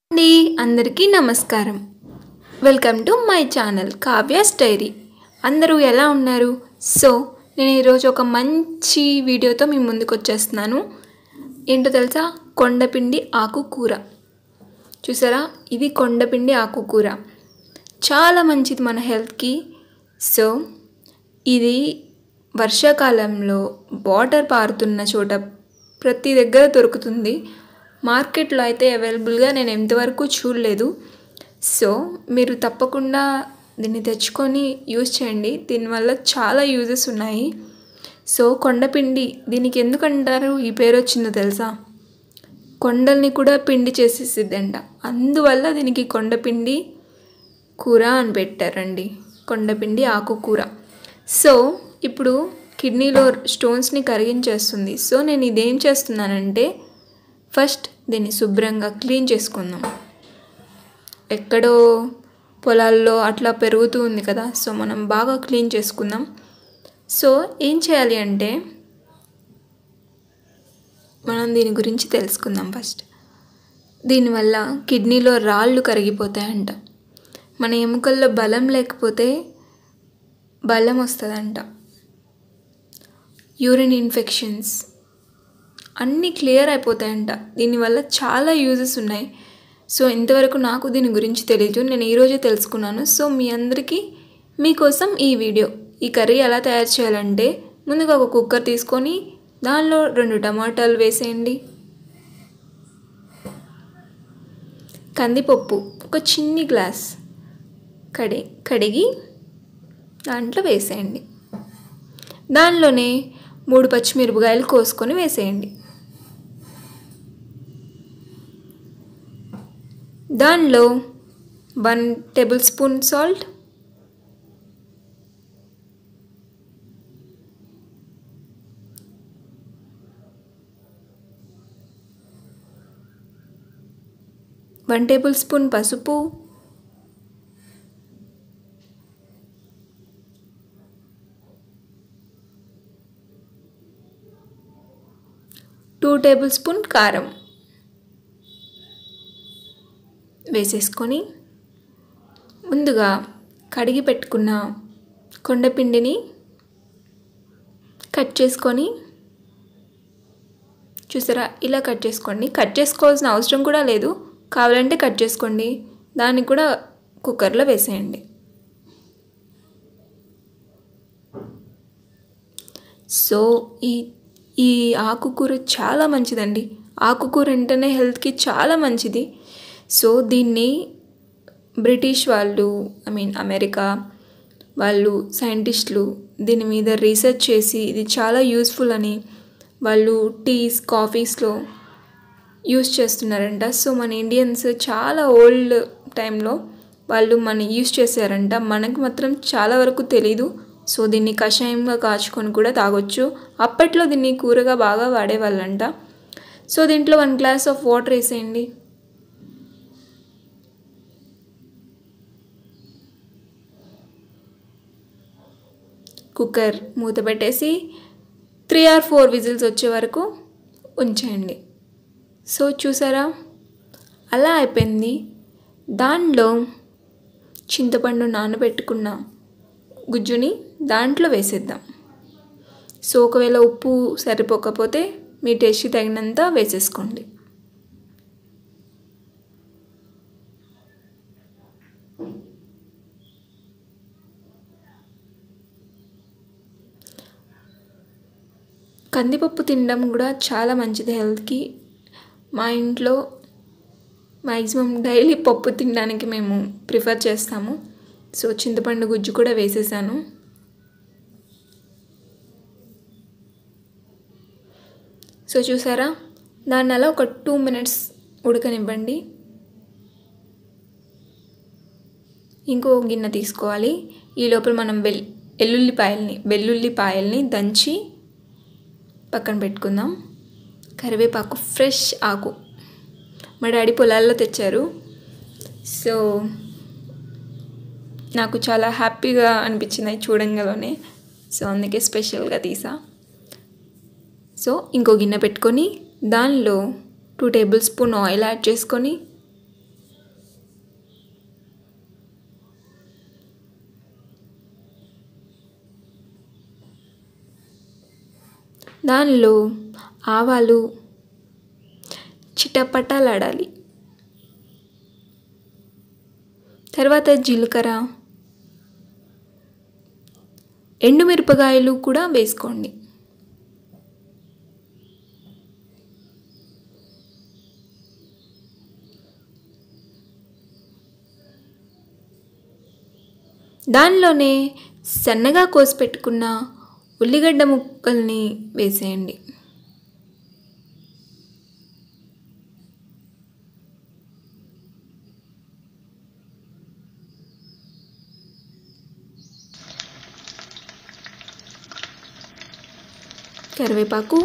అండి అందరికీ నమస్కారం welcome to my channel Kavya's diary అందరూ ఎలా ఉన్నారు సో నేను ఈరోజు ఒక మంచి వీడియోతో మీ ముందుకు వచ్చేస్తున్నాను ఏంటో తెలుసా కొండపిండి ఆకుకూర చూసారా ఇది కొండపిండి ఆకుకూర చాలా మంచిది మన హెల్త్కి సో ఇది వర్షాకాలంలో వాటర్ పారుతున్న చోట ప్రతి దగ్గర దొరుకుతుంది మార్కెట్లో అయితే అవైలబుల్గా నేను ఎంతవరకు చూడలేదు సో మీరు తప్పకుండా దీన్ని తెచ్చుకొని యూజ్ చేయండి దీనివల్ల చాలా యూజెస్ ఉన్నాయి సో కొండపిండి దీనికి ఎందుకంటారు ఈ పేరు వచ్చిందో తెలుసా కొండల్ని కూడా పిండి చేసేసిద్దంట అందువల్ల దీనికి కొండపిండి కూర అని పెట్టారండి కొండపిండి ఆకుకూర సో ఇప్పుడు కిడ్నీలో స్టోన్స్ని కరిగించేస్తుంది సో నేను ఇదేం చేస్తున్నానంటే ఫస్ట్ దీన్ని శుభ్రంగా క్లీన్ చేసుకుందాం ఎక్కడో పొలాల్లో అట్లా పెరుగుతూ ఉంది కదా సో మనం బాగా క్లీన్ చేసుకుందాం సో ఏం చేయాలి అంటే మనం దీని గురించి తెలుసుకుందాం ఫస్ట్ దీనివల్ల కిడ్నీలో రాళ్ళు కరిగిపోతాయంట మన ఎముకల్లో బలం లేకపోతే బలం వస్తుందంట యూరిన్ ఇన్ఫెక్షన్స్ అన్నీ క్లియర్ అయిపోతాయంట దీనివల్ల చాలా యూజెస్ ఉన్నాయి సో ఇంతవరకు నాకు దీని గురించి తెలియదు నేను ఈరోజే తెలుసుకున్నాను సో మీ అందరికీ మీకోసం ఈ వీడియో ఈ కర్రీ ఎలా తయారు చేయాలంటే ముందుగా ఒక కుక్కర్ తీసుకొని దానిలో రెండు టమాటాలు వేసేయండి కందిపప్పు ఒక చిన్ని గ్లాస్ కడి కడిగి దాంట్లో వేసేయండి దానిలోనే మూడు పచ్చిమిరపకాయలు కోసుకొని వేసేయండి దానిలో one tablespoon salt one tablespoon పసుపు టూ టేబుల్ స్పూన్ కారం వేసేసుకొని ముందుగా కడిగి పెట్టుకున్న కొండపిండిని కట్ చేసుకొని చూసారా ఇలా కట్ చేసుకోండి కట్ చేసుకోవాల్సిన అవసరం కూడా లేదు కావాలంటే కట్ చేసుకోండి దాన్ని కూడా కుక్కర్లో వేసేయండి సో ఈ ఈ ఆకుకూర చాలా మంచిదండి ఆకుకూర అంటేనే హెల్త్కి చాలా మంచిది సో దీన్ని బ్రిటిష్ వాళ్ళు ఐ మీన్ అమెరికా వాళ్ళు సైంటిస్టులు దీని మీద రీసెర్చ్ చేసి ఇది చాలా యూస్ఫుల్ అని వాళ్ళు టీస్ కాఫీస్లో యూస్ చేస్తున్నారంట సో మన ఇండియన్స్ చాలా ఓల్డ్ టైంలో వాళ్ళు మన యూస్ చేశారంట మనకు మాత్రం చాలా వరకు తెలీదు సో దీన్ని కషాయంగా కాచుకొని కూడా తాగొచ్చు అప్పట్లో దీన్ని కూరగా బాగా వాడేవాళ్ళంట సో దీంట్లో వన్ గ్లాస్ ఆఫ్ వాటర్ వేసేయండి కుక్కర్ మూత పెట్టేసి త్రీ ఆర్ ఫోర్ విజిల్స్ వచ్చే వరకు ఉంచేయండి సో చూసారా అలా అయిపోయింది దానిలో చింతపండు నానబెట్టుకున్న గుజ్జుని దాంట్లో వేసేద్దాం సో ఒకవేళ ఉప్పు సరిపోకపోతే మీ టేస్ట్కి తగినంత వేసేసుకోండి కందిపప్పు తినడం కూడా చాలా మంచిది హెల్త్కి మా ఇంట్లో మ్యాక్సిమం డైలీ పప్పు తినడానికి మేము ప్రిఫర్ చేస్తాము సో చింతపండు గుజ్జు కూడా వేసేసాను సో చూసారా దాన్ని అలా ఒక టూ మినిట్స్ ఉడకనివ్వండి ఇంకో గిన్నె తీసుకోవాలి ఈ లోపల మనం వెల్ వెల్లుల్లిపాయల్ని వెల్లుల్లిపాయల్ని దంచి పక్కన పెట్టుకుందాం కరివేపాకు ఫ్రెష్ ఆకు మా డాడీ పొలాల్లో తెచ్చారు సో నాకు చాలా హ్యాపీగా అనిపించింది చూడంగానే సో అందుకే స్పెషల్గా తీసా సో ఇంకో గిన్నె పెట్టుకొని దానిలో two tablespoon oil add చేసుకొని దానిలో ఆవాలు చిటపటలాడాలి తర్వాత జీలకర్ర ఎండుమిరపకాయలు కూడా వేసుకోండి దానిలోనే సన్నగా కోసి పెట్టుకున్న ఉల్లిగడ్డ ముక్కల్ని వేసేయండి కరివేపాకు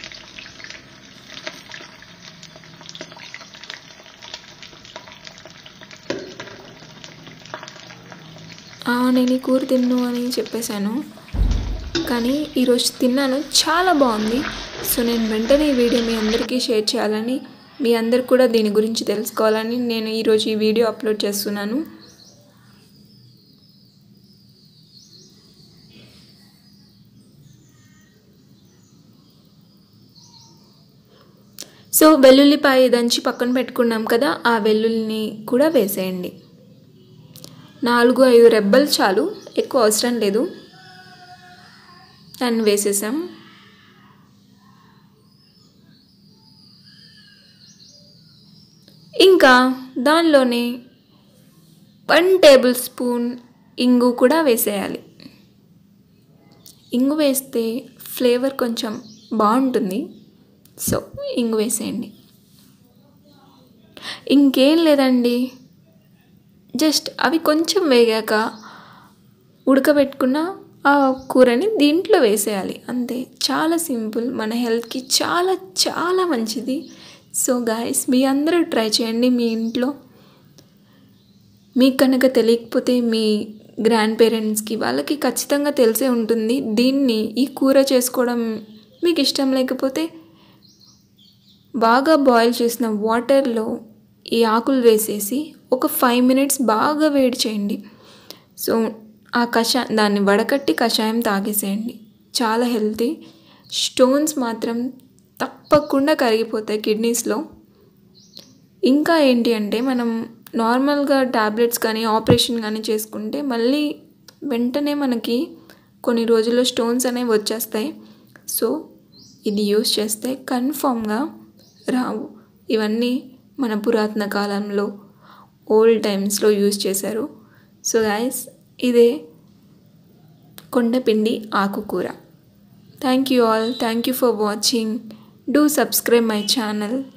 నేను ఈ కూర తిన్ను అని చెప్పేశాను కానీ ఈరోజు తిన్నాను చాలా బాగుంది సో నేను వెంటనే ఈ వీడియో మీ అందరికీ షేర్ చేయాలని మీ అందరు కూడా దీని గురించి తెలుసుకోవాలని నేను ఈరోజు ఈ వీడియో అప్లోడ్ చేస్తున్నాను సో వెల్లుల్లిపాయ దంచి పక్కన పెట్టుకున్నాం కదా ఆ వెల్లుల్లిని కూడా వేసేయండి నాలుగు ఐదు రెబ్బలు చాలు ఎక్కువ అవసరం లేదు దాన్ని వేసేసాం ఇంకా దానిలోనే వన్ టేబుల్ స్పూన్ ఇంగు కూడా వేసేయాలి ఇంగు వేస్తే ఫ్లేవర్ కొంచెం బాగుంటుంది సో ఇంగు వేసేయండి ఇంకేం లేదండి జస్ట్ అవి కొంచెం వేగాక ఉడకబెట్టుకున్న ఆ కూరని దీంట్లో వేసేయాలి అంతే చాలా సింపుల్ మన హెల్త్కి చాలా చాలా మంచిది సో గాయస్ మీ అందరూ ట్రై చేయండి మీ ఇంట్లో మీకు కనుక తెలియకపోతే మీ గ్రాండ్ పేరెంట్స్కి వాళ్ళకి ఖచ్చితంగా తెలిసే ఉంటుంది దీన్ని ఈ కూర చేసుకోవడం మీకు ఇష్టం లేకపోతే బాగా బాయిల్ చేసిన వాటర్లో ఈ ఆకులు వేసేసి ఒక ఫైవ్ మినిట్స్ బాగా వేడి చేయండి సో ఆ కషా దాన్ని వడకట్టి కషాయం తాగేసేయండి చాలా హెల్తీ స్టోన్స్ మాత్రం తప్పకుండా కరిగిపోతాయి కిడ్నీస్లో ఇంకా ఏంటి అంటే మనం నార్మల్గా ట్యాబ్లెట్స్ కానీ ఆపరేషన్ కానీ చేసుకుంటే మళ్ళీ వెంటనే మనకి కొన్ని రోజుల్లో స్టోన్స్ అనేవి వచ్చేస్తాయి సో ఇది యూస్ చేస్తే కన్ఫామ్గా రావు ఇవన్నీ మన పురాతన కాలంలో ఓల్డ్ టైమ్స్లో యూజ్ చేశారు సో గాయస్ ఇదే కొండపిండి ఆకుకూర thank you all thank you for watching do subscribe my channel